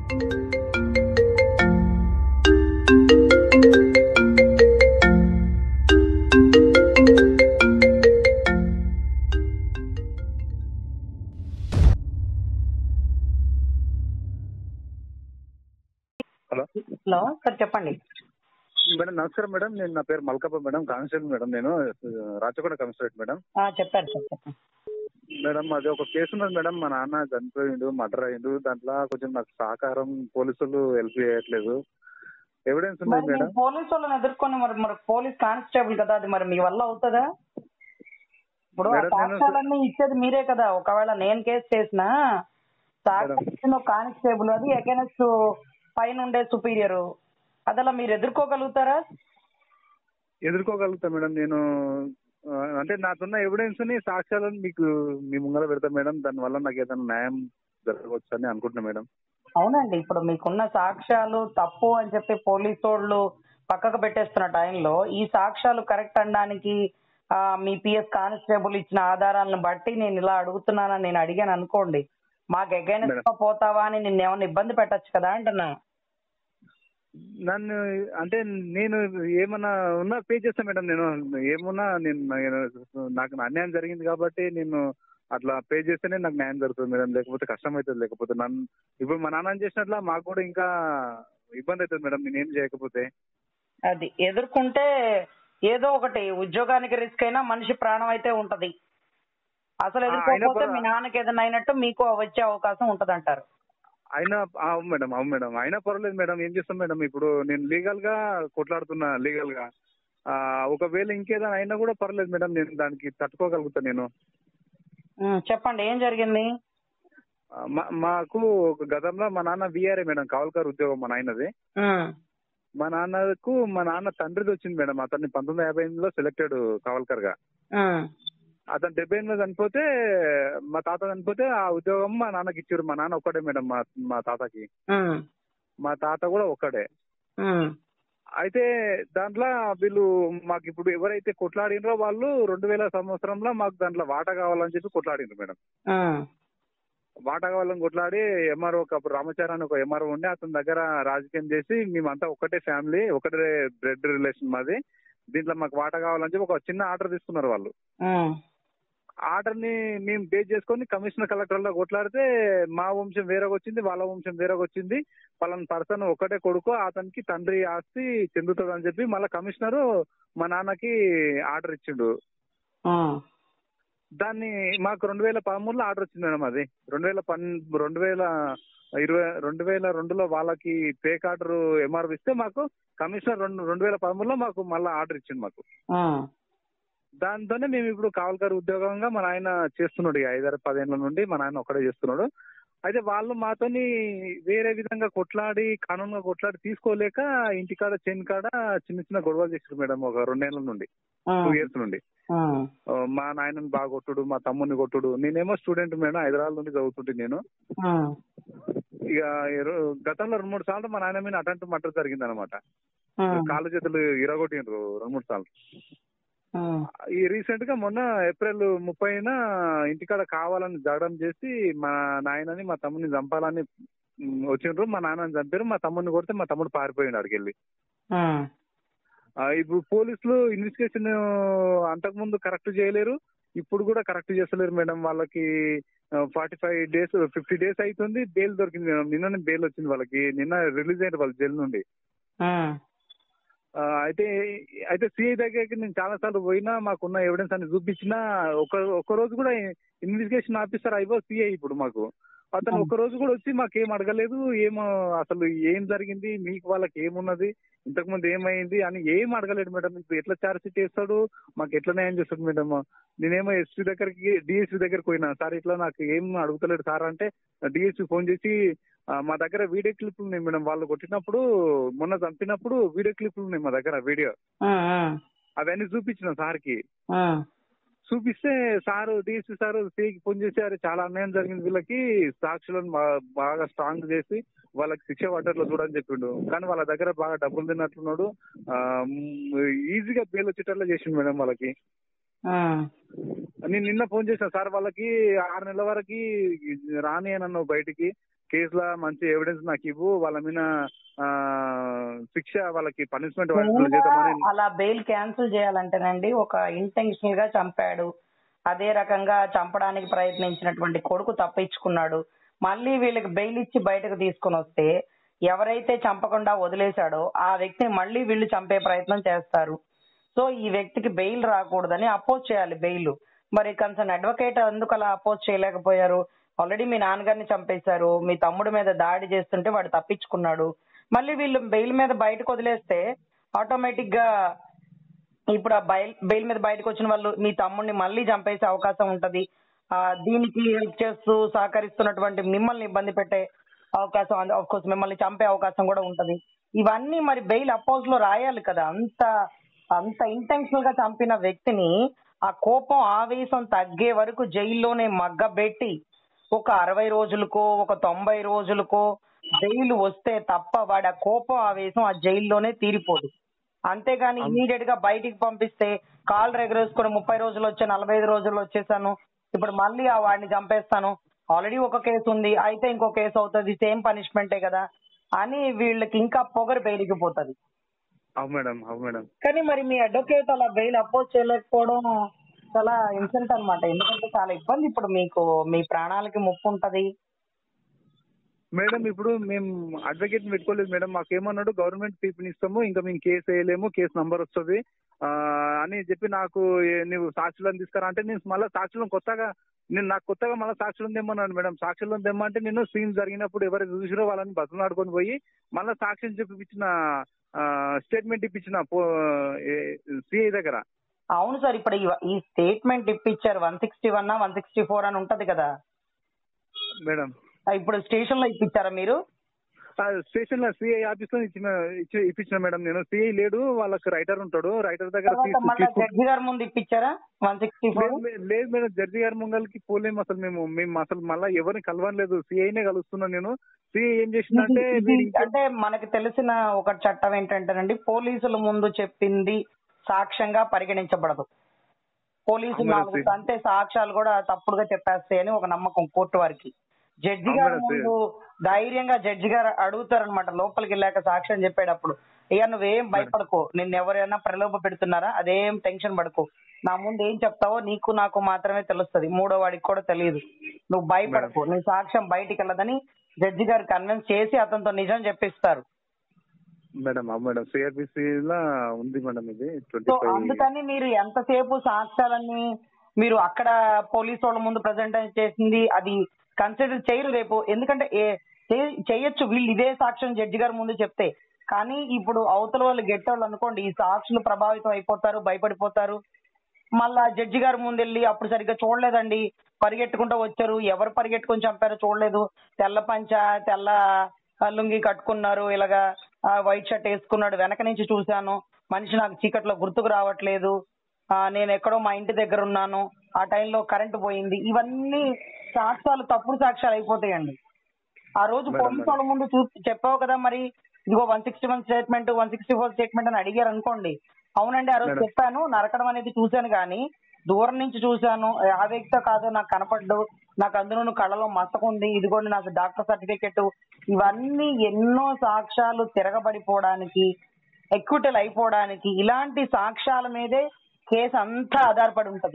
Hello hello sir చెప్పండి madam నమస్కారం madam నేను నా పేరు మల్కప్ప మేడం కానిస్టేబుల్ మేడం నేను రాచకొండ కమిషనరేట్ మేడం ఆ, చెప్పారు సార్ చెప్పండి మేడం అది ఒక కేసు ఉన్నది మేడం మా నాన్న చనిపోయిండు మర్డర్ అయిండు దాంట్లో కొంచెం నాకు సహకారం పోలీసులు హెల్ప్ చేయట్లేదు ఎవిడెన్స్ ఉన్నది మరి మేడం మీరు పోలీసు వాళ్ళని ఎదుర్కొని మరి మరి పోలీస్ కానిస్టేబుల్ కదా అది మరి మీ వల్ల అవుతుందా ఇప్పుడు ఆ మేడం, నేను- సాక్ష్యాలన్నీ ఇచ్చేది మీరే కదా ఒకవేళ నేను కేసు చేసినా సాక్ష్యం ఇచ్చిన కానిస్టేబుల్ అది అగైనెస్ట్ పైన ఉండే సుపీరియర్ అదలా మీరు ఎదుర్కోగలుగుతారా ఎదుర్కోగలుగుతా మేడం నేను ఆ, అంటే నాకున్న ఎవిడెన్స్ ని సాక్ష్యాలను మీకు మీ ముంగల పెడతా మేడం దానివల్ల నాకు ఏదైనా న్యాయం జరగవచ్చు అని అనుకుంటున్నా మేడం అవునండి ఇప్పుడు మీకున్న సాక్ష్యాలు తప్పు అని చెప్పి పోలీసు వాళ్ళు పక్కకు పెట్టేస్తున్న టైంలో ఈ సాక్ష్యాలు కరెక్ట్ అనడానికి ఆ, మీ పిఎస్ కానిస్టేబుల్ ఇచ్చిన ఆధారాలను బట్టి నేను ఇలా అడుగుతున్నానని నేను అడిగాను అనుకోండి మాకు అగైనెస్ట్ గా పోతావా అని నిన్ను ఏమైనా ఇబ్బంది పెట్టచ్చు కదా అంటున్నా నన్ను అంటే నేను ఏమన్నా ఉన్నా పే చేస్తా మేడం నేను ఏమున్నా నేను నాకు అన్యాయం జరిగింది కాబట్టి నేను అట్లా పే చేస్తేనే నాకు న్యాయం జరుగుతుంది మేడం లేకపోతే కష్టం అవుతుంది లేకపోతే నన్ను ఇప్పుడు మా నాన్న చేసినట్ల మాకు కూడా ఇంకా ఇబ్బంది అవుతుంది మేడం నేను ఏం చేయకపోతే అది ఎదుర్కొంటే ఏదో ఒకటి ఉద్యోగానికి రిస్క్ అయినా మనిషి ప్రాణం అయితే ఉంటది అసలు ఆ, అయినా ఎదుర్కోకపోతే పర్వా- మీ నాన్నకి ఏదైనా అయినట్టు మీకు వచ్చే అవకాశం ఉంటది అంటారు అయినా అవును మేడం అవును మేడం అయినా పర్వాలేదు మేడం ఏం చేస్తాం మేడం ఇప్పుడు నేను లీగల్ గా కొట్లాడుతున్నా లీగల్ గా ఆ, ఒకవేళ ఇంకేదైనా అయినా కూడా పర్లేదు మేడం నేను దానికి తట్టుకోగలుగుతా నేను ఉమ్, చెప్పండి ఏం జరిగింది ఆ, మా- మాకు ఒక గతంలో మా నాన్న విఆర్ఏ మేడం కావల్కర్ ఉద్యోగం మా నాయనది ఉమ్, మా నాన్నకు మా నాన్న తండ్రిది వచ్చింది మేడం అతన్ని పంతొమ్మిది యాభై ఎనిమిదిలో సెలెక్టెడ్ కావల్కర్ గా ఉమ్, అతను డెబ్బై ఎనిమిది చనిపోతే మా తాత చనిపోతే ఆ ఉద్యోగం మా నాన్నకి ఇచ్చారు మా నాన్న ఒక్కడే మేడం మా మా తాతకి ఉమ్, మా తాత కూడా ఒక్కడే ఉమ్, అయితే దాంట్లో వీళ్ళు మాకు ఇప్పుడు ఎవరైతే కొట్లాడినరో వాళ్ళు రెండు వేల సంవత్సరంలో మాకు దాంట్లో వాటా కావాలని చెప్పి కొట్లాడినారు మేడం ఉమ్, వాటా కావాలని కొట్లాడి ఎంఆర్ఓ అప్పుడు రామచారి అని ఒక ఎంఆర్ఓ ఉండే అతని దగ్గర రాజకీయం చేసి మేమంతా ఒకటే ఫ్యామిలీ ఒకటే బ్లడ్ రిలేషన్ మాది దీంట్లో మాకు వాటా కావాలని చెప్పి ఒక చిన్న ఆర్డర్ తీసుకున్నారు వాళ్ళు ఉమ్, ఆర్డర్ ని మేము బేస్ చేసుకొని కమిషనర్ కలెక్టర్ లో కొట్లాడితే మా వంశం వేరేగా వచ్చింది వాళ్ళ వంశం వేరేగా వచ్చింది పలానా పర్సన్ ఒకటే కొడుకు అతనికి తండ్రి ఆస్తి చెందుతుంది అని చెప్పి మళ్ళీ కమిషనర్ మా నాన్నకి ఆర్డర్ ఇచ్చిండు ఉమ్, దాన్ని మాకు రెండు వేల పదమూడులో ఆర్డర్ వచ్చింది మేడం అది రెండు వేల పన్ రెండు వేల ఇరవై రెండు వేల రెండులో వాళ్ళకి పేక్ ఆర్డర్ ఎంఆర్ఓ ఇస్తే మాకు కమిషనర్ రెండు రెండు వేల పదమూడులో మాకు మళ్ళీ ఆర్డర్ ఇచ్చింది మాకు ఉమ్, దాంతోనే మేము ఇప్పుడు కావల్కర్ ఉద్యోగంగా మా నాయన చేస్తున్నాడు ఇక ఐదారు పదేళ్ల నుండి మా నాయన ఒక్కడే చేస్తున్నాడు అయితే వాళ్ళు మాతోని వేరే విధంగా కొట్లాడి కానూన్గా కొట్లాడి తీసుకోలేక ఇంటికాడ చేను కాడ చిన్న చిన్న గొడవలు చేసారు మేడం ఒక రెండేళ్ల నుండి టూ ఉమ్, ఇయర్స్ నుండి ఉమ్, ఆ, మా నాయనని బాగా కొట్టుడు మా తమ్ముని కొట్టుడు నేనేమో స్టూడెంట్ మేడం హైదరాబాద్ నుండి చదువుతుంటే నేను ఉమ్, ఇక ఈ రో- గతంలో రెండు మూడు సార్లు మా నాయన మీద అటెంప్ట్ మటర్ జరిగింది అనమాట ఉమ్, కాళ్ళు చేతులు ఇరగొట్టిండ్రు రెండు మూడు సార్లు ఉమ్, ఈ రీసెంట్ గా మొన్న ఏప్రిల్ ముప్పైన ఇంటికాడ కావాలని జగడం చేసి మా నాయనని మా తమ్ముని చంపాలని ఉమ్, వచ్చిండ్రు మా నాన్నని చంపారు మా తమ్ముడిని కొడితే మా తమ్ముడు పారిపోయిండు అడిగి వెళ్ళి ఉమ్, ఆ, ఇప్పుడు పోలీసులు ఇన్వెస్టిగేషన్ అంతకుముందు కరెక్ట్ చేయలేరు ఇప్పుడు కూడా కరెక్ట్ చేస్తలేరు మేడం వాళ్ళకి forty five days fifty days అవుతుంది బెయిల్ దొరికింది మేడం నిన్ననే బెయిల్ వచ్చింది వాళ్ళకి నిన్న రిలీజ్ అయ్యారు వాళ్ళు జైలు నుండి ఉమ్, ఆ, అయితే అయితే సిఐ దగ్గరికి నేను చాలా సార్లు పోయినా మాకున్న ఎవిడెన్స్ అన్ని చూపించినా ఒక ఒక రోజు కూడా ఇన్వెస్టిగేషన్ ఆఫీసర్ అయిపో సిఐ ఇప్పుడు మాకు అతను ఒక రోజు కూడా వచ్చి మాకేం అడగలేదు ఏం అసలు ఏం జరిగింది మీకు వాళ్ళకి ఏమున్నది ఇంతకు ముందు ఏమైంది అని ఏం అడగలేదు మేడం ఇప్పుడు ఎట్లా ఛార్జ్ షీట్ వేస్తాడు మాకు ఎట్లా న్యాయం చేస్తాడు మేడం నేనేమో ఎస్పీ దగ్గరికి డిఎస్పీ దగ్గరికి పోయినా సార్ ఇట్లా నాకు ఏం అడుగుతలేడు సార్ అంటే డిఎస్పీ ఫోన్ చేసి ఆ, మా దగ్గర వీడియో క్లిప్లు ఉన్నాయి మేడం వాళ్ళు కొట్టినప్పుడు మొన్న చంపినప్పుడు వీడియో క్లిప్లు ఉన్నాయి మా దగ్గర వీడియో ఉమ్, ఉమ్, అవన్నీ చూపించిన సార్కి ఉమ్, చూపిస్తే సారు డిఎస్పీ సార్ సిఐకి ఫోన్ చేసి అరే చాలా అన్యాయం జరిగింది వీళ్ళకి సాక్షులను బా- బాగా స్ట్రాంగ్ చేసి వాళ్ళకి శిక్ష పడ్డట్లు చూడని చెప్పిండు కానీ వాళ్ళ దగ్గర బాగా డబ్బులు తిన్నట్లున్నాడు ఆ, మ్, ఈజీగా బెయిల్ వచ్చేటట్లు చేసిండు మేడం వాళ్ళకి ఉమ్. నేను నిన్న ఫోన్ చేసిన సార్ వాళ్ళకి ఆరు నెలల వరకు రాని నన్ను బయటికి కేసులో మంచి ఎవిడెన్స్ నాకు ఇవ్వు వాళ్ళ మీద ఆ, శిక్ష వాళ్ళకి పనిష్మెంట్ చేద్దామని అలా బెయిల్ క్యాన్సిల్ చేయాలంటేనండి ఒక ఇంటెన్షనల్ గా చంపాడు అదే రకంగా చంపడానికి ప్రయత్నించినటువంటి కొడుకు తప్పించుకున్నాడు మళ్ళీ వీళ్ళకి బెయిల్ ఇచ్చి బయటకు తీసుకొని వస్తే ఎవరైతే చంపకుండా వదిలేశాడో ఆ వ్యక్తిని మళ్ళీ వీళ్ళు చంపే ప్రయత్నం చేస్తారు సో ఈ వ్యక్తికి బెయిల్ రాకూడదని అపోజ్ చేయాలి బెయిల్ మరి కన్సర్న్ అడ్వకేట్ ఎందుకు అలా అపోజ్ చేయలేకపోయారు ఆల్రెడీ మీ నాన్నగారిని చంపేశారు మీ తమ్ముడి మీద దాడి చేస్తుంటే వాడు తప్పించుకున్నాడు మళ్ళీ వీళ్ళు బెయిల్ మీద బయటకు వదిలేస్తే ఆటోమేటిక్ గా ఇప్పుడు ఆ బయల్ బెయిల్ మీద బయటకు వచ్చిన వాళ్ళు మీ తమ్ముడిని మళ్ళీ చంపేసే అవకాశం ఉంటది ఆ దీనికి హెల్ప్ చేస్తూ సహకరిస్తున్నటువంటి మిమ్మల్ని ఇబ్బంది పెట్టే అవకాశం ఆఫ్ కోర్స్ మిమ్మల్ని చంపే అవకాశం కూడా ఉంటది ఇవన్నీ మరి బెయిల్ అపోజ్ లో రాయాలి కదా అంత అంత ఇంటెన్షనల్ గా చంపిన వ్యక్తిని ఆ కోపం ఆవేశం తగ్గే వరకు జైల్లోనే మగ్గబెట్టి ఒక అరవై రోజులకో ఒక తొంభై రోజులకో జైలు వస్తే తప్ప వాడి ఆ కోపం ఆవేశం ఆ జైల్లోనే తీరిపోదు అంతేగాని ఇమీడియట్ గా బయటికి పంపిస్తే కాళ్ళు ఎగరేసుకుని ముప్పై రోజులు వచ్చే నలభై ఐదు రోజులు వచ్చేసాను ఇప్పుడు మళ్ళీ ఆ వాడిని చంపేస్తాను ఆల్రెడీ ఒక కేసు ఉంది అయితే ఇంకో కేసు అవుతుంది సేమ్ పనిష్మెంటే కదా అని వీళ్ళకి ఇంకా పొగరు పెరిగిపోతుంది అవును మేడం అవును మేడం కానీ మరి మీ అడ్వకేట్ అలా బెయిల్ అపోజ్ చేయలేకపోవడం చాలా ఇన్సల్ట్ అన్నమాట ఎందుకంటే చాలా ఇబ్బంది ఇప్పుడు మీకు మీ ప్రాణాలకి ముప్పు ఉంటది మేడం ఇప్పుడు మేము అడ్వకేట్ పెట్టుకోలేదు మేడం మాకేమన్నాడు గవర్నమెంట్ తీర్పునిస్తాము ఇంకా మేము కేసు వేయలేము కేసు నంబర్ వస్తుంది ఆ, అని చెప్పి నాకు ఏ- నువ్వు సాక్షులను తీసుకురా అంటే నేను మళ్ళీ సాక్షులను కొత్తగా నేను నాకు కొత్తగా మళ్ళీ సాక్షులను తెమ్మన్నాను మేడం సాక్షులను తెమ్మంటే నేను సీన్ జరిగినప్పుడు ఎవరు చూసిరో వాళ్ళని బతులాడుకొని పోయి మళ్ళీ సాక్షిని చూపించిన స్టేట్మెంట్ ఇప్పించిన సిఐ దగ్గర అవును సార్ ఇప్పుడు ఈ- ఈ స్టేట్మెంట్ ఇప్పించారు one sixty one one sixty four అని ఉంటది కదా మేడం ఆ, ఇప్పుడు స్టేషన్ లో ఇప్పించారా మీరు స్టేషన్ లో సిఐ ఆఫీస్ లో ఇచ్చిన ఇచ్చి- ఇప్పించిన మేడం నేను సిఐ లేడు వాళ్ళకి రైటర్ ఉంటాడు రైటర్ దగ్గర తర్వాత తీసు- మళ్ళీ తీసుకు- జడ్జి గారి ముందు ఇప్పించారా వన్ సిక్స్టీ ఫోర్ లేదు మే- లేదు మేడం జడ్జి గారి ముంగల్కి పోలేము అసలు మేము మేము అసలు మళ్ళీ ఎవరిని కలవలేదు సిఐనే కలుస్తున్నాను నేను సిఐ ఏం చేసిందంటే వీడు ఇంకా- అంటే మనకి తెలిసిన ఒక చట్టం ఏంటంటేనండి పోలీసుల ముందు చెప్పింది సాక్ష్యంగా పరిగణించబడదు పోలీసులు అవును నాలుగు సార్. తంతే సాక్ష్యాలు కూడా తప్పుడుగా చెప్పేస్తాయని ఒక నమ్మకం కోర్టు వారికి జడ్జి గారి అవును సార్. ముందు ధైర్యంగా జడ్జి గారు అడుగుతారనమాట లోపలికి వెళ్ళాక సాక్ష్యం చెప్పేటప్పుడు అయ్యా నువ్వేం భయపడకు నిన్ను ఎవరైనా ప్రలోభ పెడుతున్నారా అదేం టెన్షన్ పడకు నా ముందు ఏం చెప్తావో నీకు నాకు మాత్రమే తెలుస్తది మూడో వాడికి కూడా తెలియదు నువ్వు భయపడకు నీ సాక్ష్యం బయటికి వెళ్ళదని జడ్జి గారు కన్విన్స్ చేసి అతనితో నిజం చెప్పిస్తారు మేడం అవును మేడం సిఆర్పిసి లా ఉంది మేడం ఇది ట్వంటీ సో ఫైవ్ అందుకని మీరు ఎంతసేపు సాక్ష్యాలన్నీ మీరు అక్కడ పోలీసు వాళ్ళ ముందు ప్రజెంట్ చేసింది అది కన్సిడర్ చేయరు రేపు ఎందుకంటే ఏ- చే- చేయొచ్చు వీళ్ళు ఇదే సాక్ష్యం జడ్జి గారి ముందు చెప్తే కానీ ఇప్పుడు అవతల వాళ్ళు గెట్టోళ్ళు అనుకోండి ఈ సాక్షులు ప్రభావితం అయిపోతారు భయపడిపోతారు మళ్ళా జడ్జి గారి ముందు వెళ్ళి అప్పుడు సరిగ్గా చూడలేదండి పరిగెట్టుకుంటూ వచ్చారు ఎవరు పరిగెట్టుకొని చంపారో చూడలేదు తెల్ల పంచ తెల్ల ఆ, లుంగి కట్టుకున్నారు ఇలాగా ఆ, వైట్ షర్ట్ వేసుకున్నాడు వెనక నుంచి చూశాను మనిషి నాకు చీకట్లో గుర్తుకు రావట్లేదు ఆ, నేను ఎక్కడో మా ఇంటి దగ్గర ఉన్నాను ఆ టైంలో కరెంటు పోయింది ఇవన్నీ సాక్ష్యాలు తప్పుడు సాక్ష్యాలు అయిపోతాయండి ఆ రోజు మేడం, పోలీసు వాళ్ళ ముందు చూ చెప్పావు కదా మరి ఇదిగో one sixty one statement one sixty four statement అని అడిగారు అనుకోండి అవునండి ఆ రోజు మేడం. చెప్పాను నరకడం అనేది చూశాను కానీ దూరం నుంచి చూశాను ఆ వ్యక్తి కాదు నాకు కనపడ్డు నాకు అందులో కళ్ళలో మసక ఉంది ఇదిగోండి నాకు డాక్టర్ సర్టిఫికెట్ ఇవన్నీ ఎన్నో సాక్ష్యాలు తిరగబడిపోవడానికి ఎక్విటల్ అయిపోవడానికి ఇలాంటి సాక్ష్యాల మీదే కేసు అంతా ఆధారపడి ఉంటది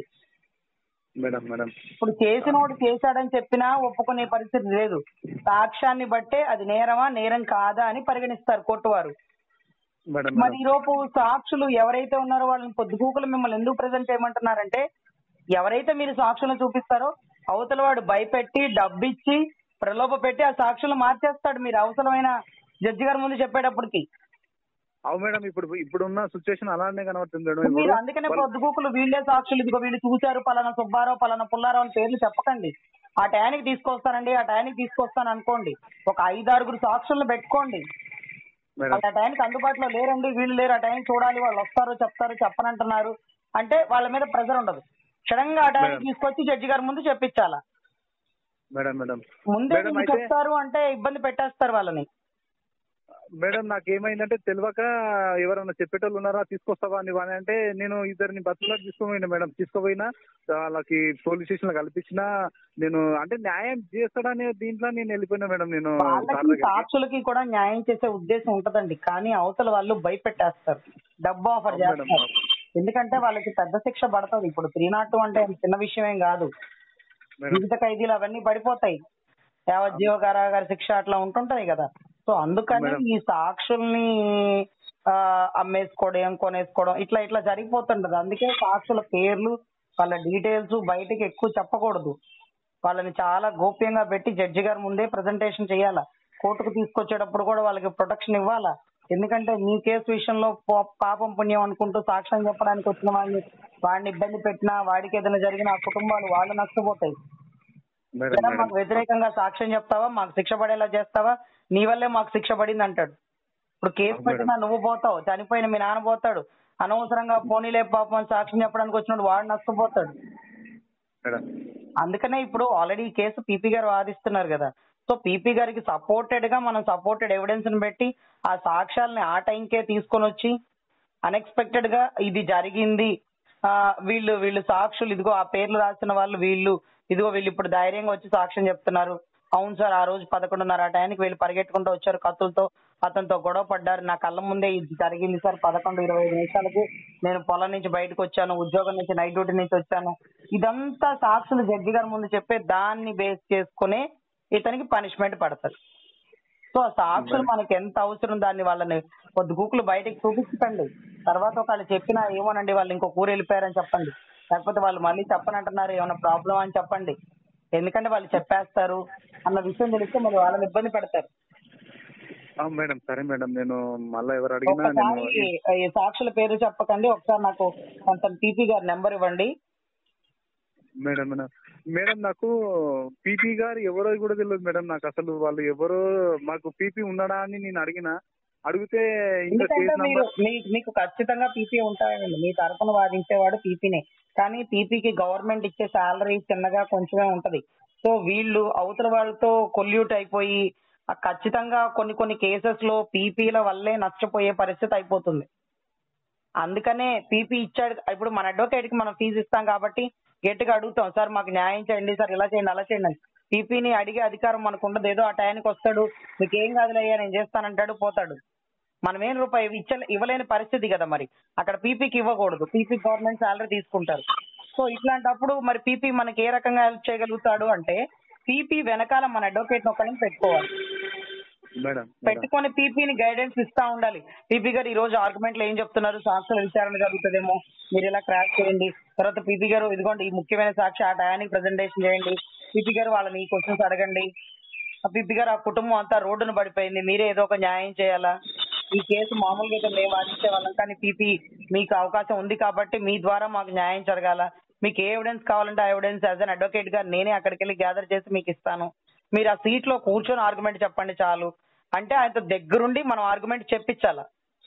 మేడం మేడం ఇప్పుడు చేసినోడు చేశాడని చెప్పినా ఒప్పుకునే పరిస్థితి లేదు సాక్ష్యాన్ని బట్టే అది నేరమా నేరం కాదా అని పరిగణిస్తారు కోర్టు వారు మేడం మరి మేడం ఈలోపు సాక్షులు ఎవరైతే ఉన్నారో వాళ్ళని పొద్దుగూకులు మిమ్మల్ని ఎందుకు ప్రజెంట్ చేయమంటున్నారంటే ఎవరైతే మీరు సాక్షులను చూపిస్తారో అవతల వాడు భయపెట్టి డబ్బిచ్చి ప్రలోభ పెట్టి ఆ సాక్షులు మార్చేస్తాడు మీరు అవసరమైన జడ్జి గారి ముందు చెప్పేటప్పటికి అవు మేడం ఇప్పుడు ఇప్పుడున్న సిచ్యువేషన్ అలానే కనబడుతుంది మేడం మీరు ఇప్పుడు అందుకనే వాళ్ళ- పొద్దుగూకులు వీళ్ళే సాక్షులు ఇదిగో వీళ్ళు చూశారు పలానా సుబ్బారావు పలానా పుల్లారావు అని పేర్లు చెప్పకండి ఆ టయానికి తీసుకొస్తానండి ఆ టయానికి తీసుకొస్తాను అనుకోండి ఒక ఐదారుగురు సాక్షులను పెట్టుకోండి మేడం వాళ్ళు ఆ టైంకి అందుబాటులో లేరండి వీళ్ళు లేరు ఆ టైం చూడాలి వాళ్ళు వస్తారు చెప్తారు చెప్పనంటున్నారు అంటే వాళ్ళ మీద ప్రెజర్ ఉండదు సడన్ గా ఆ టైంకి మేడం. తీసుకొచ్చి జడ్జి గారి ముందు చెప్పించాలా మేడం మేడం ముందే మేడం వీళ్ళు అయితే చెప్తారు అంటే ఇబ్బంది పెట్టేస్తారు వాళ్ళని మేడం నాకు ఏమైందంటే తెలియక ఎవరైనా చెప్పేటోళ్ళు ఉన్నారా తీసుకొస్తావా అని అని అంటే నేను ఇద్దరిని బస్సులో తీసుకుపోయినా మేడం తీసుకుపోయినా వాళ్ళకి పోలీస్ స్టేషన్ లో కల్పించిన నేను అంటే న్యాయం చేస్తాడనే దీంట్లో నేను వెళ్ళిపోయినా మేడం నేను సార్ వాళ్ళకి దగ్గరికి. సాక్షులకి కూడా న్యాయం చేసే ఉద్దేశం ఉంటదండి కానీ అవతల వాళ్ళు భయపెట్టేస్తారు డబ్బు ఆఫర్ అవును మేడం. చేస్తారు ఎందుకంటే వాళ్ళకి పెద్ద శిక్ష పడుతుంది ఇప్పుడు త్రీ నాట్ టూ అంటే ఏం చిన్న విషయమేం కాదు మేడం జీవిత ఖైదీలు అవన్నీ పడిపోతాయి యావజ్జీవ కారాగార శిక్ష అట్లా ఉంటుంటది కదా సో అందుకని మేడం. ఈ సాక్షుల్ని ఆ, అమ్మేసుకోవడం కొనేసుకోవడం ఇట్లా ఇట్లా జరిగిపోతుంటది అందుకే సాక్షుల పేర్లు వాళ్ళ డీటెయిల్స్ బయటకి ఎక్కువ చెప్పకూడదు వాళ్ళని చాలా గోప్యంగా పెట్టి జడ్జి గారి ముందే ప్రజెంటేషన్ చేయాలా కోర్టుకు తీసుకొచ్చేటప్పుడు కూడా వాళ్ళకి ప్రొటెక్షన్ ఇవ్వాలా ఎందుకంటే మీ కేసు విషయంలో పా- పాపం పుణ్యం అనుకుంటూ సాక్ష్యం చెప్పడానికి వచ్చిన వాడిని వాడిని ఇబ్బంది పెట్టినా వాడికి ఏదైనా జరిగిన ఆ కుటుంబాలు వాళ్ళు నష్టపోతాయి మేడం లేదా మేడం మాకు వ్యతిరేకంగా సాక్ష్యం చెప్తావా మాకు శిక్ష పడేలా చేస్తావా నీ వల్లే మాకు శిక్ష పడింది అంటాడు ఇప్పుడు కేసు అవును పెట్టినా నువ్వు పోతావు చనిపోయిన మీ నాన్న పోతాడు అనవసరంగా పోనీలే పాపం అని సాక్ష్యం చెప్పడానికి వచ్చినప్పుడు వాడు నష్టపోతాడు మేడం అందుకనే ఇప్పుడు ఆల్రెడీ ఈ కేసు పీపీ గారు వాదిస్తున్నారు కదా సో పీపీ గారికి సపోర్టెడ్ గా మనం సపోర్టెడ్ ఎవిడెన్స్ ని పెట్టి ఆ సాక్ష్యాలని ఆ టైంకే తీసుకొని వచ్చి అన్ఎక్స్పెక్టెడ్ గా ఇది జరిగింది ఆ వీళ్ళు వీళ్ళు సాక్షులు ఇదిగో ఆ పేర్లు రాసిన వాళ్ళు వీళ్ళు ఇదిగో వీళ్ళు ఇప్పుడు ధైర్యంగా వచ్చి సాక్ష్యం చెప్తున్నారు అవును సార్ ఆ రోజు పదకొండున్నర ఆ టైంకి వీళ్ళు పరిగెట్టుకుంటూ వచ్చారు కత్తులతో అతనితో గొడవ పడ్డారు నా కళ్ళ ముందే ఇది జరిగింది సార్ పదకొండు ఇరవై ఐదు నిమిషాలకి నేను పొలం నుంచి బయటకు వచ్చాను ఉద్యోగం నుంచి నైట్ డ్యూటీ నుంచి వచ్చాను ఇదంతా సాక్షులు జడ్జి గారి ముందు చెప్పే దాన్ని బేస్ చేసుకునే ఇతనికి పనిష్మెంట్ పడతారు సో ఆ సాక్షులు మనకి ఎంత అవసరం దాన్ని వాళ్ళని కొద్ది గూకులు బయటకు చూపించకండి తర్వాత ఒకళ్ళు చెప్పినా ఏమోనండి వాళ్ళు ఇంకో ఊరు వెళ్ళిపోయారని చెప్పండి లేకపోతే వాళ్ళు మళ్ళీ చెప్పనంటున్నారు ఏమైనా ప్రాబ్లం అని చెప్పండి ఎందుకంటే వాళ్ళు చెప్పేస్తారు అన్న విషయం తెలిస్తే మరి వాళ్ళని ఇబ్బంది పెడతారు ఆ, మేడం సరే మేడం నేను మళ్ళీ ఎవరు అడిగినా నేను ఒక్కసారి ఈ సాక్షుల పేరు చెప్పకండి ఒకసారి నాకు కొంత టీపీ గారి నెంబర్ ఇవ్వండి మేడం మేడం మేడం నాకు పీపీ గారు ఎవరో కూడా తెలియదు మేడం నాకు అసలు వాళ్ళు ఎవరో మాకు పీపీ ఉన్నాడా అని నేను అడిగిన అడిగితే ఇంకా ఎందుకంటే కేసు మీరు నంబర్ మీ- మీకు ఖచ్చితంగా పీపీ ఉంటాయండి మీ తరఫున వాదించేవాడు పీపీనే కానీ పీపీకి గవర్నమెంట్ ఇచ్చే శాలరీ చిన్నగా కొంచెమే ఉంటది సో వీళ్ళు అవతల వాళ్ళతో కొల్యూట్ అయిపోయి ఆ ఖచ్చితంగా కొన్ని కొన్ని కేసెస్ లో పీపీల వల్లే నష్టపోయే పరిస్థితి అయిపోతుంది అందుకనే పీపీ ఇచ్చాడు ఇప్పుడు మన అడ్వకేట్ కి మనం ఫీజు ఇస్తాం కాబట్టి గట్టిగా అడుగుతాం సార్ మాకు న్యాయం చేయండి సార్ ఇలా చేయండి అలా చేయండి అని పీపీని అడిగే అధికారం మనకు ఉండదు ఏదో ఆ టయానికి వస్తాడు మీకు ఏం కాదులయ్యా నేను చేస్తానంటాడు పోతాడు మనం ఏం రూపాయి ఇచ్చ ఇవ్వలేని పరిస్థితి కదా మరి అక్కడ పీపీకి ఇవ్వకూడదు పీపీ గవర్నమెంట్ శాలరీ తీసుకుంటారు సో ఇట్లాంటప్పుడు మరి పీపీ మనకి ఏ రకంగా హెల్ప్ చేయగలుగుతాడు అంటే పీపీ వెనకాల మన అడ్వకేట్ ఒకరిని పెట్టుకోవాలి మేడం మేడం పెట్టుకొని పీపీని గైడెన్స్ ఇస్తా ఉండాలి పీపీ గారు ఈ రోజు ఆర్గ్యుమెంట్ లో ఏం చెప్తున్నారు సాక్షుల విచారణ జరుగుతుందేమో మీరు ఇలా క్రాక్ చేయండి తర్వాత పీపీ గారు ఇదిగోండి ఈ ముఖ్యమైన సాక్షి ఆ టయానికి ప్రజెంటేషన్ చేయండి పీపీ గారు వాళ్ళని ఈ క్వశ్చన్స్ అడగండి ఆ పీపీ గారు ఆ కుటుంబం అంతా రోడ్డున పడిపోయింది మీరే ఏదో ఒక న్యాయం చేయాలా ఈ కేసు మామూలుగా అయితే మేము వాదించే వాళ్ళం కానీ పీపీ మీకు అవకాశం ఉంది కాబట్టి మీ ద్వారా మాకు న్యాయం జరగాల మీకు ఏ ఎవిడెన్స్ కావాలంటే ఆ ఎవిడెన్స్ యాజ్ అన్ అడ్వకేట్ గా నేనే అక్కడికి వెళ్ళి గ్యాదర్ చేసి మీకు ఇస్తాను మీరు ఆ సీట్ లో కూర్చొని ఆర్గ్యుమెంట్ చెప్పండి చాలు అంటే ఆయన దగ్గరుండి మనం ఆర్గ్యుమెంట్ చెప్పించాల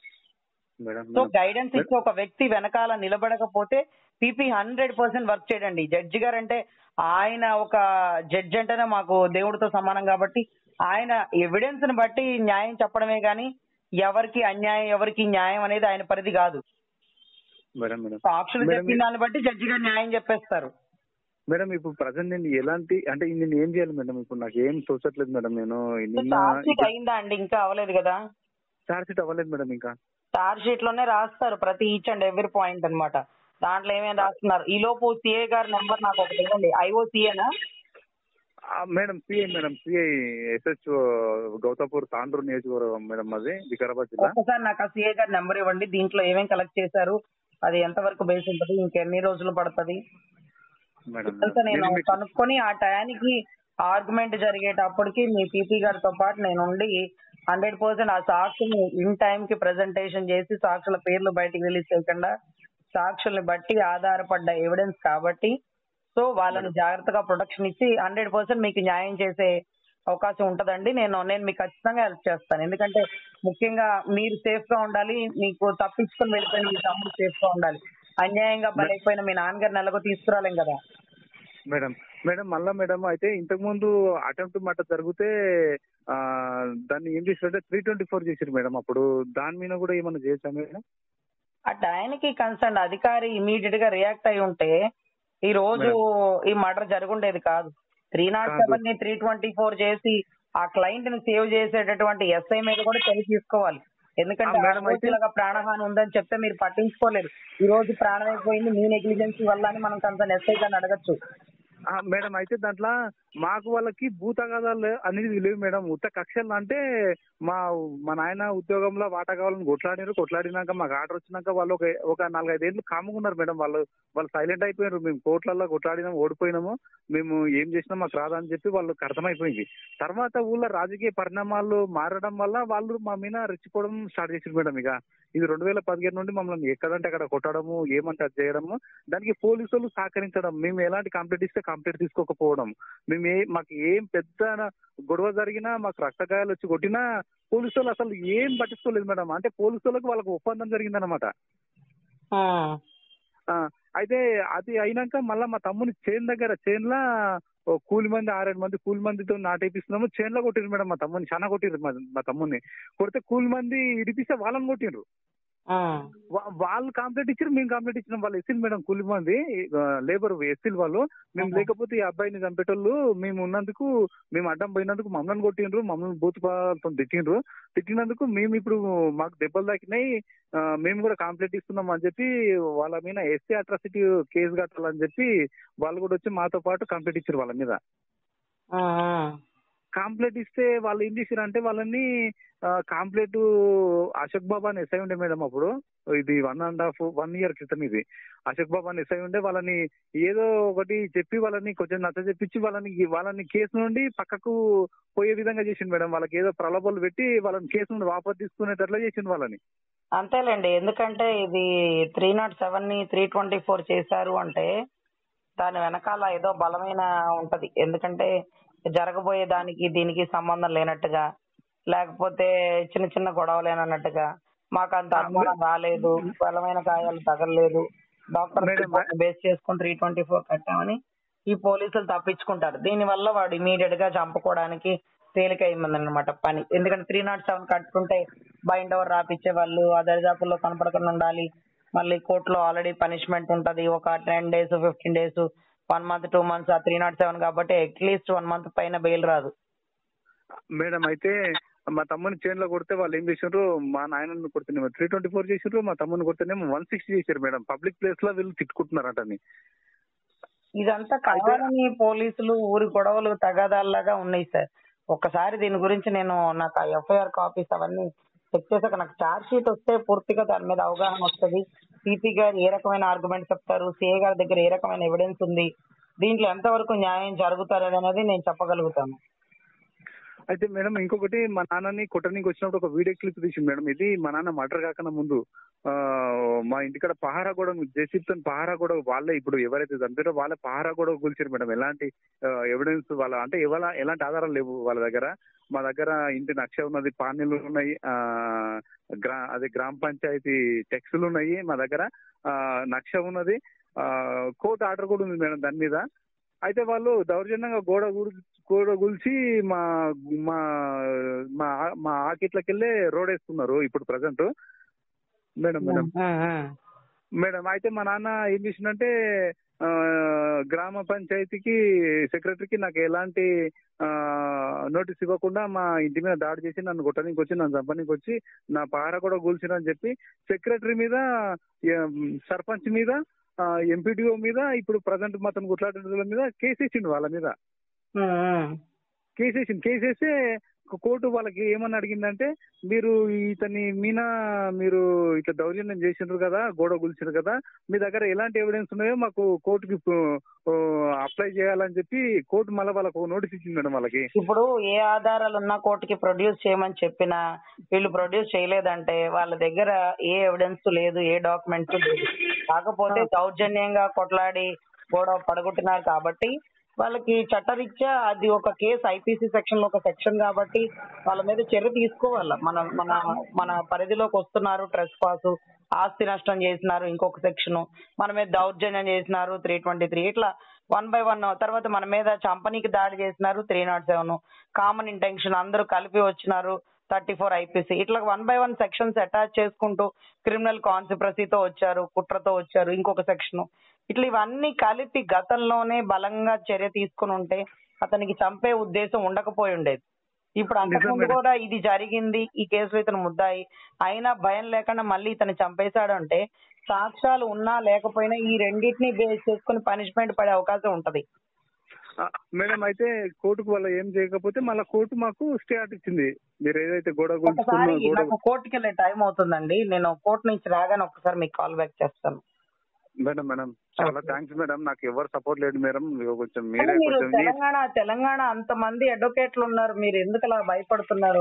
మేడం సో మేడం. గైడెన్స్ ఇచ్చే ఒక వ్యక్తి వెనకాల నిలబడకపోతే పీపీ హండ్రెడ్ పర్సెంట్ వర్క్ చేయడండి జడ్జి గారు అంటే ఆయన ఒక జడ్జి అంటేనే మాకు దేవుడితో సమానం కాబట్టి ఆయన ఎవిడెన్స్ ని బట్టి న్యాయం చెప్పడమే గాని ఎవరికి అన్యాయం ఎవరికి న్యాయం అనేది ఆయన పరిధి కాదు మేడం మేడం సాక్షులు మేడం, చెప్పిన దాన్ని బట్టి జడ్జి గారు న్యాయం చెప్పేస్తారు మేడం ఇప్పుడు ప్రజెంట్ నేను ఎలాంటి అంటే నేను ఏం చేయాలి మేడం ఇప్పుడు నాకు ఏం తోచట్లేదు మేడం నేను నిన్న చార్జ్ షీట్ అయిందా అండి ఇంకా అవ్వలేదు కదా చార్జ్ షీట్ అవ్వలేదు మేడం ఇంకా చార్జ్ షీట్ లోనే రాస్తారు ప్రతి ఈచ్ అండ్ ఎవ్రీ పాయింట్ అన్నమాట దాంట్లో ఏమేమి రాస్తున్నారు ఈ లోపు సిఏ గారి నెంబర్ నాకు ఒకటి ఇవ్వండి ఐఓసీఏనా ఆ, madam CI madam CI SH గౌతాపూర్ తాండ్రు నియోజకవర్గం మేడం అది వికారాబాద్ జిల్లా ఒక్కసారి నాకు ఆ సిఏ గారి నెంబర్ ఇవ్వండి దీంట్లో ఏమేమి కలెక్ట్ చేశారు అది ఎంత వరకు బేస్ ఉంటుంది ఇంకెన్ని రోజులు పడుతుంది మేడం ఇంకా నేను నేను మీకు- కనుక్కొని ఆ టయానికి ఆర్గ్యుమెంట్ జరిగేటప్పటికి మీ పీపీ గారితో పాటు నేను ఉండి హండ్రెడ్ పర్సెంట్ ఆ సాక్షుల్ని ఇన్ టైం కి ప్రెజెంటేషన్ చేసి సాక్షుల పేర్లు బయటికి రిలీజ్ చేయకుండా సాక్షుల్ని బట్టి ఆధారపడ్డ ఎవిడెన్స్ కాబట్టి సో వాళ్ళని జాగ్రత్తగా ప్రొటెక్షన్ ఇచ్చి హండ్రెడ్ పర్సెంట్ మీకు న్యాయం చేసే అవకాశం ఉంటదండి నేను నేను మీకు ఖచ్చితంగా హెల్ప్ చేస్తాను ఎందుకంటే ముఖ్యంగా మీరు సేఫ్ గా ఉండాలి మీకు తప్పించుకొని వెళ్ళిపోయిన మీ తమ్ముడు సేఫ్ గా ఉండాలి అన్యాయంగా బలైపోయిన మీ నాన్నగారిని ఎలాగో తీసుకురాలేం కదా మేడం మేడం మళ్ళా మేడం అయితే ఇంతకు ముందు అటెంప్ట్ మాట జరిగితే ఆ, దాన్ని ఏం చేశారంటే త్రీ ట్వంటీ ఫోర్ చేశారు మేడం అప్పుడు దాని మీద కూడా ఏమన్నా చేసా మేడం ఆ టైంకి కన్సర్న్ అధికారి ఇమీడియట్ గా రియాక్ట్ అయి ఉంటే ఈ రోజు ఈ మర్డర్ జరుగుండేది కాదు త్రీ నాట్ కాదు. సెవెన్ ని త్రీ ట్వంటీ ఫోర్ చేసి ఆ క్లయింట్ ని సేవ్ చేసేటటువంటి ఎస్ఐ మీద కూడా చర్య తీసుకోవాలి ఎందుకంటే ఆ, మేడం అయితే- ఆడపడుచులుగా ప్రాణహాని ఉందని చెప్తే మీరు పట్టించుకోలేరు ఈ రోజు ప్రాణం అయిపోయింది మీ నెగ్లిజెన్స్ వల్ల అని మనం కన్సర్న్ ఎస్ఐ గారిని అడగచ్చు ఆ, మేడం అయితే దాంట్లో మాకు వాళ్ళకి భూతగాదాలు అనేది లేవు మేడం ఉత్త కక్షలు అంటే మా మా నాయన ఉద్యోగంలో వాటా కావాలని కొట్లాడినారు కొట్లాడినాక మాకు ఆర్డర్ వచ్చినాక వాళ్ళు ఒక ఒక నాలుగైదేళ్ళు కాముకున్నారు మేడం వాళ్ళు వాళ్ళు సైలెంట్ అయిపోయారు మేము కోర్టులలో కొట్లాడినాం ఓడిపోయినాము మేము ఏం చేసినా మాకు రాదని చెప్పి వాళ్ళకి అర్థమైపోయింది తర్వాత ఊళ్ళో రాజకీయ పరిణామాలు మారడం వల్ల వాళ్ళు మా మీద రెచ్చిపోవడం స్టార్ట్ చేసారు మేడం ఇక ఇది రెండు వేల పదిహేను నుండి మమ్మల్ని ఎక్కడంటే అక్కడ కొట్టడము ఏమంటే అది చేయడము దానికి పోలీసు వాళ్ళు సహకరించడం మేము ఎలాంటి కంప్లైంట్ ఇస్తే కంప్లైంట్ తీసుకోకపోవడం మేము ఏ మాకు ఏం పెద్ద గొడవ జరిగినా మాకు రక్తగాయాలు వచ్చి కొట్టినా పోలీసు వాళ్ళు అసలు ఏం పట్టించుకోలేదు మేడం అంటే పోలీసు వాళ్ళకి వాళ్ళకి ఒప్పందం జరిగిందనమాట ఉమ్. ఆ, అయితే అది అయినాక మళ్ళీ మా తమ్ముని చేన్ దగ్గర చేన్లా ఓ కూలి మంది ఆరేడు మంది కూలి మందితో నాటేపిస్తున్నాము చేన్లో కొట్టిరు మేడం మా తమ్ముని చాలా కొట్టిరు మా మా తమ్ముని కొడితే కూలి మంది ఇడిపిస్తే వాళ్ళని కొట్టిండ్రు ఉమ్. వా- వాళ్ళు కంప్లైంట్ ఇచ్చారు మేము కంప్లైంట్ ఇచ్చినాం వాళ్ళు ఎస్సీలు మేడం కూలి మంది లేబర్ ఎస్సీలు వాళ్ళు మేము ఆహా. లేకపోతే ఈ అబ్బాయిని చంపేటోళ్ళు మేము ఉన్నందుకు మేము అడ్డం పోయినందుకు మమ్మల్ని కొట్టిండ్రు మమ్మల్ని బూత్ పాలతో తిట్టిండ్రు తిట్టినందుకు మేము ఇప్పుడు మాకు దెబ్బలు తాకినాయి ఆ, మేము కూడా కంప్లైంట్ ఇస్తున్నాం అని చెప్పి వాళ్ళ మీద ఎస్సీ అట్రాసిటీ కేసు కట్టాలని చెప్పి వాళ్ళు కూడా వచ్చి మాతో పాటు కంప్లైంట్ ఇచ్చారు వాళ్ళ మీద ఉమ్. కాంప్లైంట్ ఇస్తే వాళ్ళు ఏం చేశారు అంటే వాళ్ళని కాంప్లైంట్ అశోక్ బాబా అని ఎస్ఐ ఉండే మేడం అప్పుడు ఇది one and half one year క్రితం ఇది అశోక్ బాబా అని ఎస్ఐ ఉండే వాళ్ళని ఏదో ఒకటి చెప్పి వాళ్ళని కొంచెం నచ్చ చెప్పించి వాళ్ళని వాళ్ళని కేసు నుండి పక్కకు పోయే విధంగా చేసిండు మేడం వాళ్ళకి ఏదో ప్రలోభాలు పెట్టి వాళ్ళని కేసు నుండి వాపస్ తీసుకునేటట్లా చేసిండు వాళ్ళని అంతేలేండి ఎందుకంటే ఇది త్రీ నాట్ సెవెన్ ని త్రీ ట్వంటీ ఫోర్ చేశారు అంటే దాని వెనకాల ఏదో బలమైన ఉంటది ఎందుకంటే జరగబోయే దానికి దీనికి సంబంధం లేనట్టుగా లేకపోతే చిన్న చిన్న గొడవలేనన్నట్టుగా మాకు అంత అనుమానం రాలేదు బలమైన గాయాలు తగలలేదు డాక్టర్ మేడం, బేస్ చేసుకుని త్రీ ట్వంటీ ఫోర్ కట్టామని ఈ పోలీసులు తప్పించుకుంటారు దీని వల్ల వాడు ఇమీడియట్ గా చంపుకోవడానికి తేలిక అన్నమాట పని ఎందుకంటే త్రీ నాట్ సెవెన్ కట్టుకుంటే బైండ్ ఓవర్ రాపిచ్చే వాళ్ళు ఆ దరిదాపుల్లో కనపడకుండా ఉండాలి మళ్ళీ కోర్టులో ఆల్రెడీ పనిష్మెంట్ ఉంటది ఒక ten days fifteen days one month two months ఆ త్రీ నాట్ సెవెన్ కాబట్టి అట్లీస్ట్ వన్ మంత్ పైన బెయిల్ రాదు మేడం అయితే మా తమ్ముని చేనులో కొడితే వాళ్ళు ఏం చేసిండ్రు మా నాయనని కొడుతున్నాము త్రీ ట్వంటీ ఫోర్ చేసిండ్రు మా తమ్ముని కొడితేనేమో వన్ సిక్స్టీ చేశారు మేడం పబ్లిక్ ప్లేస్ లో వీళ్ళు తిట్టుకుంటున్నారట అని ఇదంతా కావాలని పోలీసులు ఊరి గొడవలు తగాదాల్లాగా ఉన్నాయి సార్ ఒక్కసారి దీని గురించి నేను నాకు ఆ ఎఫ్ఐఆర్ కాపీస్ అవన్నీ చెక్ చేసాక నాకు చార్జ్ షీట్ వస్తే పూర్తిగా దాని మీద అవగాహన వస్తుంది సిపి గారు ఏ రకమైన ఆర్గ్యుమెంట్ చెప్తారు సిఏ గారి దగ్గర ఏ రకమైన ఎవిడెన్స్ ఉంది దీంట్లో ఎంతవరకు న్యాయం జరుగుతారు అనేది నేను చెప్పగలుగుతాను అయితే మేడం ఇంకొకటి మా నాన్నని కొట్టడానికి వచ్చినప్పుడు ఒక వీడియో క్లిప్ తీసింది మేడం ఇది మా నాన్న మర్డర్ కాకన్నా ముందు ఆ, మా ఇంటికాడ పహారా కూడా జేసీబీతో పహారా కూడా వాళ్ళే ఇప్పుడు ఎవరైతే చంపారో వాళ్ళే పహారా కూడా కూల్చారు మేడం ఎలాంటి ఎవిడెన్స్ వాళ్ళ అంటే ఇవాళ ఎలాంటి ఆధారాలు లేవు వాళ్ళ దగ్గర మా దగ్గర ఇంటి నక్ష ఉన్నది పానీలు ఉన్నాయి ఆ గ్రా అదే గ్రామ పంచాయతీ టెక్స్లు ఉన్నాయి మా దగ్గర ఆ నక్ష ఉన్నది ఆ కోర్టు ఆర్డర్ కూడా ఉంది మేడం దాని మీద అయితే వాళ్ళు దౌర్జన్యంగా గోడ గుడి గోడ గుల్చి మా మా మా మా ఆకిట్లకెళ్ళే రోడ్ వేస్తున్నారు ఇప్పుడు ప్రజెంట్ మేడం మేడం మేడం అయితే మా నాన్న ఏం చేసిందంటే ఆ, గ్రామ పంచాయతీకి సెక్రటరీకి నాకు ఎలాంటి నోటీస్ ఇవ్వకుండా మా ఇంటి మీద దాడి చేసి నన్ను కొట్టడానికి వచ్చి నన్ను చంపడానికి వచ్చి నా పార కూడా కూల్చిరని చెప్పి సెక్రటరీ మీద ఎం, సర్పంచ్ మీద ఎంపీడీఓ మీద ఇప్పుడు ప్రజెంట్ అతను కొట్లాడిన మీద కేసు వేసిండు వాళ్ళ మీద కేసు వేసింది కేసు వేస్తే కోర్టు వాళ్ళకి ఏమని అడిగిందంటే మీరు ఇతని మీన మీరు ఇట్లా దౌర్జన్యం చేసిండ్రు కదా గోడ గుల్చిండ్రు కదా మీ దగ్గర ఎలాంటి ఎవిడెన్స్ ఉన్నాయో మాకు కోర్టుకి అప్లై చేయాలని చెప్పి కోర్టు మళ్ళీ వాళ్ళకు నోటీస్ ఇచ్చింది మేడం వాళ్ళకి ఇప్పుడు ఏ ఆధారాలు ఉన్నా కోర్టుకి ప్రొడ్యూస్ చేయమని చెప్పినా వీళ్ళు ప్రొడ్యూస్ చేయలేదంటే వాళ్ళ దగ్గర ఏ ఎవిడెన్స్ లేదు ఏ డాక్యుమెంట్స్ లేదు కాకపోతే దౌర్జన్యంగా కొట్లాడి గొడవ పడగొట్టినారు కాబట్టి వాళ్ళకి చట్టరీత్యా అది ఒక కేసు ఐపీసీ సెక్షన్ లో ఒక సెక్షన్ కాబట్టి వాళ్ళ మీద చర్య తీసుకోవాలి మన మన మన పరిధిలోకి వస్తున్నారు ట్రెస్ పాస్ ఆస్తి నష్టం చేసినారు ఇంకొక సెక్షన్ మన మీద దౌర్జన్యం చేసినారు త్రీ ట్వంటీ త్రీ ఇట్లా వన్ బై వన్ తర్వాత మన మీద చంపనీకి దాడి చేసినారు three naught seven common intention అందరూ కలిపి వచ్చినారు థర్టీ ఫోర్ ఐపీసీ ఇట్లా one by one sections attach చేసుకుంటూ క్రిమినల్ కాన్సిప్రసీతో వచ్చారు కుట్రతో వచ్చారు ఇంకొక సెక్షన్ ఇట్లా ఇవన్నీ కలిపి గతంలోనే బలంగా చర్య తీసుకుని ఉంటే అతనికి చంపే ఉద్దేశం ఉండకపోయి ఉండేది ఇప్పుడు అంతకుముందు నిజమే. కూడా ఇది జరిగింది ఈ కేసులో ఇతను ముద్దాయి అయినా భయం లేకుండా మళ్ళీ ఇతను చంపేశాడు అంటే సాక్ష్యాలు ఉన్నా లేకపోయినా ఈ రెండింటిని బేస్ చేసుకుని పనిష్మెంట్ పడే అవకాశం ఉంటది ఆ, మేడం అయితే కోర్టుకు వాళ్ళు ఏం చేయకపోతే మళ్ళీ కోర్టు మాకు స్టే ఆర్డర్ ఇచ్చింది మీరు ఏదైతే గోడ ఒకసారి గుంజుకున్న గోడ నాకు కోర్టుకి వెళ్ళే టైం అవుతుందండి నేను కోర్టు నుంచి రాగానే ఒకసారి మీకు కాల్ బ్యాక్ చేస్తాను మేడం మేడం చాలా థ్యాంక్స్ మేడం నాకు ఎవరు సపోర్ట్ లేదు మేడం ఇదిగో కొంచెం కానీ మీరే మీరు కొంచెం ఈ- తెలంగాణ తెలంగాణ అంత మంది అడ్వకేట్లు ఉన్నారు మీరు ఎందుకు అలా భయపడుతున్నారు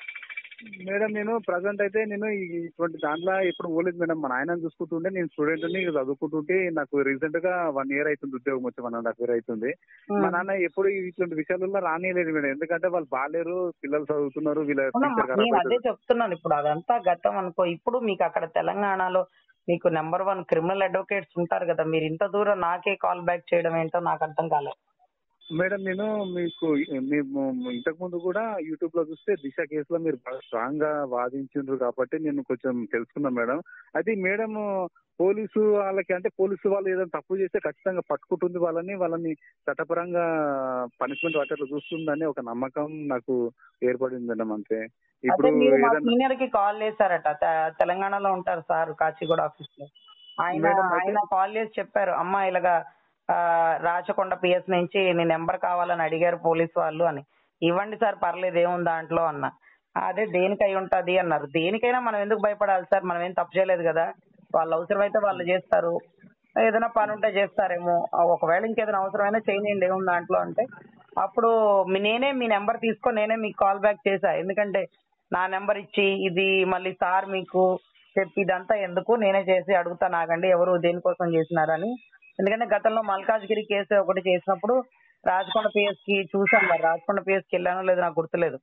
మేడం నేను ప్రజెంట్ అయితే నేను ఈ- ఇటువంటి దాంట్లో ఎప్పుడు పోలేదు మేడం మా నాయన చూసుకుంటుంటే నేను స్టూడెంట్ ని చదువుకుంటుంటే నాకు రీసెంట్ గా వన్ ఇయర్ అవుతుంది ఉద్యోగం వచ్చి వన్ అండ్ హాఫ్ ఇయర్ అవుతుంది మా నాన్న ఎప్పుడు ఇటువంటి విషయాలలో రానియలేదు మేడం ఎందుకంటే వాళ్ళు బాగాలేరు పిల్లలు చదువుతున్నారు వీళ్ళ అవునమ్మా, ఫ్యూచర్ ఖరాబ్ నేను అదే అవుతుంది. చెప్తున్నాను ఇప్పుడు అదంతా గతం అనుకో ఇప్పుడు మీకు అక్కడ తెలంగాణలో మీకు నెంబర్ వన్ క్రిమినల్ అడ్వకేట్స్ ఉంటారు కదా మీరు ఇంత దూరం నాకే కాల్ బ్యాక్ చేయడం ఏంటో నాకు అర్థం కాలేదు మేడం నేను మీకు మేము ఇంతకు ముందు కూడా యూట్యూబ్ లో చూస్తే దిశ కేసులో మీరు బాగా స్ట్రాంగ్ గా వాదించిండ్రు కాబట్టి నేను కొంచెం తెలుసుకున్నాను మేడం అయితే ఈ మేడం పోలీసు వాళ్ళకి అంటే పోలీసు వాళ్ళు ఏదైనా తప్పు చేస్తే ఖచ్చితంగా పట్టుకుంటుంది వాళ్ళని వాళ్ళని చట్టపరంగా పనిష్మెంట్ వాటిలో చూస్తుందని ఒక నమ్మకం నాకు ఏర్పడింది మేడం అంతే అదే ఇప్పుడు మీరు మా ఏదైనా సీనియర్ కి కాల్ చేశారట తె- తెలంగాణలో ఉంటారు సార్ కాచిగూడ ఆఫీస్ లో ఆయన మేడం, అయితే- ఆయన కాల్ చేసి చెప్పారు అమ్మా ఇలాగా ఆ, రాచకొండ పిఎస్ నుంచి నీ నెంబర్ కావాలని అడిగారు పోలీస్ వాళ్ళు అని ఇవ్వండి సార్ పర్లేదు ఏముంది దాంట్లో అన్న అదే దేనికి అయి ఉంటది అన్నారు దేనికైనా మనం ఎందుకు భయపడాలి సార్ మనం ఏం తప్పు చేయలేదు కదా వాళ్ళు అవసరమైతే వాళ్ళు చేస్తారు ఏదైనా పని ఉంటే చేస్తారేమో ఆ, ఒకవేళ ఇంకేదైనా అవసరమైనా చేయనియండి ఏముంది దాంట్లో అంటే అప్పుడు మీ- నేనే మీ నెంబర్ తీసుకొని నేనే మీకు కాల్ బ్యాక్ చేశా ఎందుకంటే నా నెంబర్ ఇచ్చి ఇది మళ్ళీ సార్ మీకు చెప్పి ఇదంతా ఎందుకు నేనే చేసి అడుగుతా నాగండి ఎవరు దేనికోసం చేసినారని ఎందుకంటే గతంలో మల్కాజ్గిరి కేసు ఒకటి చేసినప్పుడు రాజకొండ పిఎస్ కి చూసాను మరి రాజకొండ పిఎస్ కి వెళ్ళానో లేదో నాకు గుర్తులేదు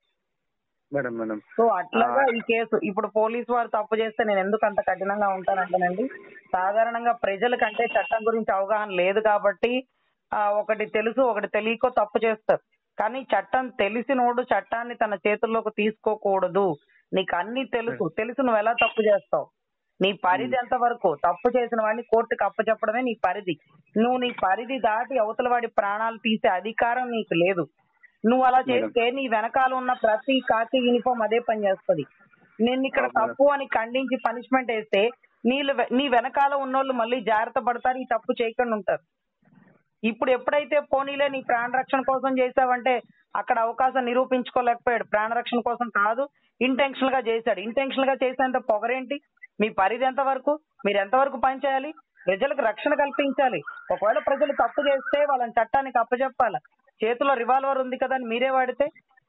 మేడం మేడం సో అట్లాగా ఈ కేసు ఇప్పుడు పోలీసు వారు తప్పు చేస్తే నేను ఎందుకు అంత కఠినంగా ఉంటానంటేనండి సాధారణంగా ప్రజలకంటే చట్టం గురించి అవగాహన లేదు కాబట్టి ఆ, ఒకటి తెలుసు ఒకటి తెలియకో తప్పు చేస్తారు కానీ చట్టం తెలిసినోడు చట్టాన్ని తన చేతుల్లోకి తీసుకోకూడదు నీకు అన్ని తెలుసు తెలుసు నువ్వు ఎలా తప్పు చేస్తావు నీ పరిధి ఎంత వరకు తప్పు చేసిన వాడిని కోర్టుకు అప్పచెప్పడమే నీ పరిధి నువ్వు నీ పరిధి దాటి అవతల వాడి ప్రాణాలు తీసే అధికారం నీకు లేదు నువ్వు అలా చేస్తే నీ వెనకాల ఉన్న ప్రతి కాకి యూనిఫామ్ అదే పని చేస్తుంది నేను ఇక్కడ అవును. తప్పు అని ఖండించి పనిష్మెంట్ వేస్తే నీళ్ళు నీ వెనకాల ఉన్నోళ్ళు మళ్ళీ జాగ్రత్త పడతారు ఈ తప్పు చేయకుండా ఉంటారు ఇప్పుడు ఎప్పుడైతే పోనీలే నీ ప్రాణ రక్షణ కోసం చేసావంటే అక్కడ అవకాశం నిరూపించుకోలేకపోయాడు ప్రాణ రక్షణ కోసం కాదు ఇంటెన్షనల్ గా చేశాడు ఇంటెన్షనల్ గా చేసేంత పొగరేంటి మీ పరిధి ఎంత వరకు మీరు ఎంత వరకు పనిచేయాలి ప్రజలకు రక్షణ కల్పించాలి ఒకవేళ ప్రజలు తప్పు చేస్తే వాళ్ళని చట్టానికి అప్పచెప్పాలి చేతిలో రివాల్వర్ ఉంది కదా అని మీరే వాడితే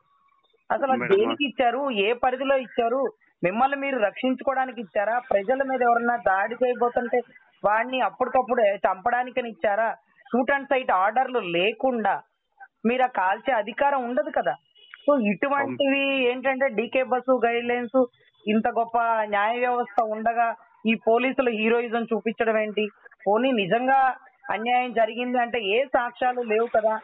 అసలు అది మేడం, దేనికి ఇచ్చారు ఏ పరిధిలో ఇచ్చారు మిమ్మల్ని మీరు రక్షించుకోవడానికి ఇచ్చారా ప్రజల మీద ఎవరన్నా దాడి చేయబోతుంటే వాడిని అప్పటికప్పుడు చంపడానికని ఇచ్చారా షూట్ అండ్ సైట్ ఆర్డర్లు లేకుండా మీరు ఆ కాల్చే అధికారం ఉండదు కదా సో ఇటువంటివి ఏంటంటే డీకే బస్సు గైడ్ లైన్స్ ఇంత గొప్ప న్యాయ వ్యవస్థ ఉండగా ఈ పోలీసులు హీరోయిజం చూపించడం ఏంటి పోనీ నిజంగా అన్యాయం జరిగింది అంటే ఏ సాక్ష్యాలు లేవు కదా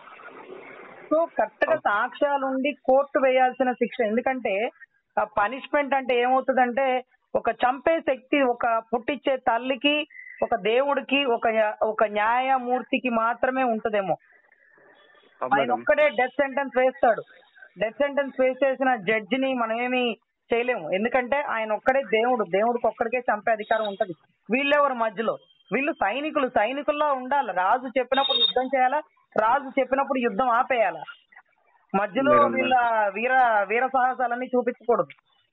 సో కరెక్ట్ గా సాక్ష్యాలు ఉండి కోర్టు వేయాల్సిన శిక్ష ఎందుకంటే ఆ పనిష్మెంట్ అంటే ఏమవుతుందంటే ఒక చంపే శక్తి ఒక పుట్టించే తల్లికి ఒక దేవుడికి ఒక ఒక న్యాయమూర్తికి మాత్రమే ఉంటదేమో అవును ఆయన మేడం ఒక్కడే డెత్ సెంటెన్స్ వేస్తాడు డెత్ సెంటెన్స్ వేస్ చేసిన జడ్జిని మనం ఏమి చేయలేము ఎందుకంటే ఆయన ఒక్కడే దేవుడు దేవుడికి ఒక్కడికే చంపే అధికారం ఉంటది వీళ్ళెవరు మధ్యలో వీళ్ళు సైనికులు సైనికుల్లో ఉండాలి రాజు చెప్పినప్పుడు యుద్ధం చేయాలా రాజు చెప్పినప్పుడు యుద్ధం ఆపేయాలా మధ్యలో మేడం, వీళ్ళ వీర వీర సాహసాలన్నీ చూపించకూడదు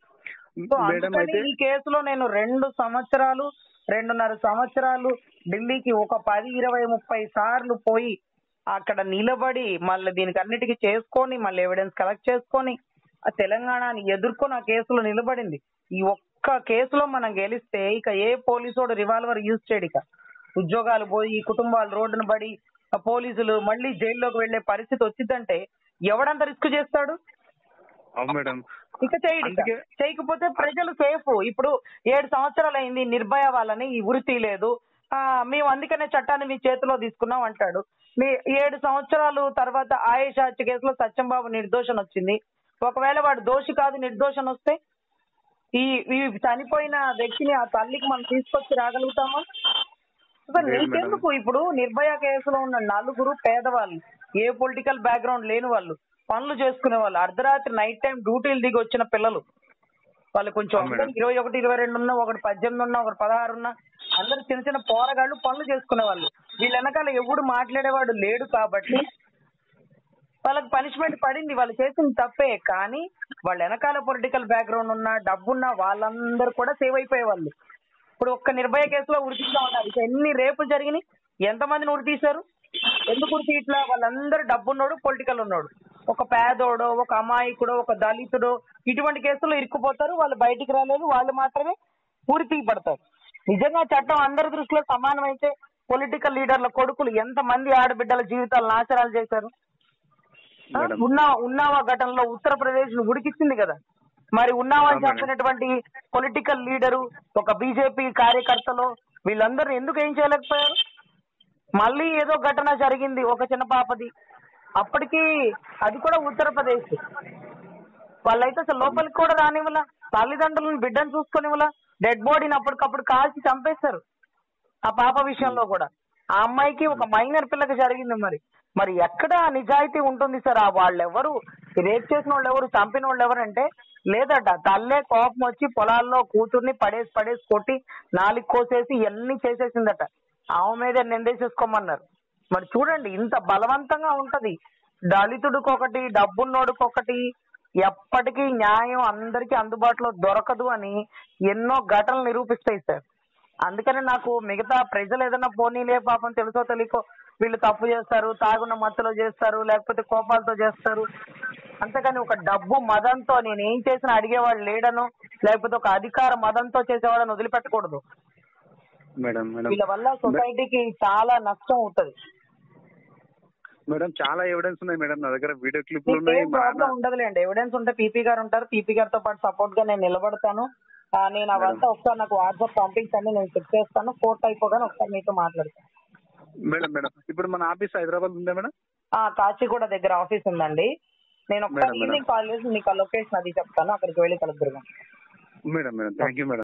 సో మేడం అందుకని అయితే ఈ కేసులో నేను రెండు సంవత్సరాలు రెండున్నర సంవత్సరాలు ఢిల్లీకి ఒక పది ఇరవై ముప్పై సార్లు పోయి అక్కడ నిలబడి మళ్ళీ దీనికి అన్నిటికీ చేసుకొని మళ్ళీ ఎవిడెన్స్ కలెక్ట్ చేసుకొని ఆ తెలంగాణని ఎదుర్కొని ఆ కేసులో నిలబడింది ఈ ఒక్క కేసులో మనం గెలిస్తే ఇక ఏ పోలీసోడు రివాల్వర్ యూజ్ చేయడు ఇక ఉద్యోగాలు పోయి ఈ కుటుంబాలు రోడ్డున పడి ఆ పోలీసులు మళ్ళీ జైల్లోకి వెళ్లే పరిస్థితి వచ్చిందంటే ఎవడంత రిస్క్ చేస్తాడు అవును మేడం ఇక చేయడు ఇక. అందుకే- చేయకపోతే ప్రజలు సేఫ్ ఇప్పుడు ఏడు సంవత్సరాలు అయింది నిర్భయ వాళ్ళని ఈ ఉరి తీయలేదు ఆ, మేము అందుకనే చట్టాన్ని మీ చేతిలో తీసుకున్నాం అంటాడు మీ ఏడు సంవత్సరాలు తర్వాత ఆయేషా హత్య కేసులో సత్యంబాబు నిర్దోషణ వచ్చింది ఒకవేళ వాడు దోషి కాదు నిర్దోషణ వస్తే ఈ ఈ చనిపోయిన వ్యక్తిని ఆ తల్లికి మనం తీసుకొచ్చి రాగలుగుతామా అసలు లేదు మేడం. నీకెందుకు ఇప్పుడు నిర్భయ కేసులో ఉన్న నలుగురు పేదవాళ్ళు ఏ పొలిటికల్ బ్యాక్గ్రౌండ్ లేని వాళ్ళు పనులు చేసుకునే వాళ్ళు అర్ధరాత్రి నైట్ టైం డ్యూటీలు దిగి వచ్చిన పిల్లలు వాళ్ళు కొంచెం అవును మేడం. ఇరవై ఒకటి ఇరవై రెండు ఉన్నా ఒకటి పద్దెనిమిది ఉన్నా ఒకటి పదహారు ఉన్నా అందరు చిన్న చిన్న పోరగాళ్ళు పనులు చేసుకునే వాళ్ళు వీళ్ళ వెనకాల ఎవడు మాట్లాడేవాడు లేడు కాబట్టి వాళ్ళకి పనిష్మెంట్ పడింది వాళ్ళు చేసిన తప్పే కానీ వాళ్ళ వెనకాల పొలిటికల్ బ్యాక్గ్రౌండ్ ఉన్న డబ్బున్న వాళ్ళందరూ కూడా సేవ్ అయిపోయే వాళ్ళు ఇప్పుడు ఒక్క నిర్భయ కేసులో ఉరితీస్తా ఉన్నారు ఇక ఎన్ని రేపులు జరిగినాయి ఎంతమందిని ఉరి తీశారు ఎందుకు ఉరి తీయట్లా వాళ్ళందరూ డబ్బున్నోడు పొలిటికల్ ఉన్నాడు ఒక పేదోడో ఒక అమాయకుడో ఒక దళితుడో ఇటువంటి కేసుల్లో ఇరుక్కుపోతారు వాళ్ళు బయటికి రాలేదు వాళ్ళు మాత్రమే ఉరి తీయబడతారు నిజంగా చట్టం అందరి దృష్టిలో సమానమైతే పొలిటికల్ లీడర్ల కొడుకులు ఎంత మంది ఆడబిడ్డల జీవితాలు నాశనాలు చేశారు ఆ? మేడం. ఉన్నా ఉన్నావా ఘటనలో ఉత్తరప్రదేశ్ ను ఉడికిచ్చింది కదా మరి ఉన్నావా అవును మేడం. చంపినటువంటి పొలిటికల్ లీడరు ఒక బీజేపీ కార్యకర్తలు వీళ్ళందరూ ఎందుకు ఏం చేయలేకపోయారు మళ్ళీ ఏదో ఘటన జరిగింది ఒక చిన్న పాపది అప్పటికి అది కూడా ఉత్తరప్రదేశ్ వాళ్ళైతే అసలు లోపలికి కూడా రానివ్వలా తల్లిదండ్రులను బిడ్డను చూసుకొనివ్వలా డెడ్ బాడీని అప్పటికప్పుడు కాల్చి చంపేశారు ఆ పాప విషయంలో కూడా ఆ అమ్మాయికి ఒక మైనర్ పిల్లకి జరిగింది మరి మరి ఎక్కడ నిజాయితీ ఉంటుంది సార్ ఆ వాళ్ళెవరు రేప్ చేసిన వాళ్ళు ఎవరు చంపిన వాళ్ళు ఎవరంటే లేదట తల్లే కోపం వచ్చి పొలాల్లో కూతుర్ని పడేసి పడేసి కొట్టి నాలుగు కోసేసి ఇవన్నీ చేసేసిందట ఆమె మీద నిందేసేసుకోమన్నారు మరి చూడండి ఇంత బలవంతంగా ఉంటది దళితుడికి ఒకటి డబ్బున్నోడికి ఒకటి ఎప్పటికీ న్యాయం అందరికీ అందుబాటులో దొరకదు అని ఎన్నో ఘటనలు నిరూపిస్తాయి సార్ అందుకని నాకు మిగతా ప్రజలు ఏదైనా పోనీలే పాపం తెలుసో తెలియకో వీళ్ళు తప్పు చేస్తారు తాగున్న మత్తులో చేస్తారు లేకపోతే కోపాలతో చేస్తారు అంతేకాని ఒక డబ్బు మదంతో నేను ఏం చేసినా అడిగేవాడు లేడను లేకపోతే ఒక అధికార మదంతో చేసేవాడని వదిలిపెట్టకూడదు మేడం మేడం వీళ్ళ వల్ల సొసైటీకి చాలా నష్టం అవుతుంది మేడం చాలా ఎవిడెన్స్ ఉన్నాయి మేడం నా దగ్గర వీడియో క్లిప్లు ఉన్నాయి మీకేం మా ప్రాబ్లం ఉండదులేండి ఎవిడెన్స్ ఉంటే పీపీ గారు ఉంటారు పీపీ గారితో పాటు సపోర్ట్ గా నేను నిలబడతాను ఆ, నేను అవంతా ఒకసారి నాకు వాట్సాప్ పంపించండి నేను చెక్ చేస్తాను కోర్ట్ అయిపోగానే ఒకసారి మీతో మాట్లాడతాను మేడం మేడం ఇప్పుడు మన ఆఫీస్ హైదరాబాద్ ఉందా మేడం ఆ, కాచిగూడ దగ్గర ఆఫీస్ ఉందండి నేను ఒకసారి మేడం, మేడం. ఈవినింగ్ కాల్ చేసి మీకు ఆ లొకేషన్ అది చెప్తాను అక్కడికి వెళ్ళి కలుద్దురు madam madam thank you madam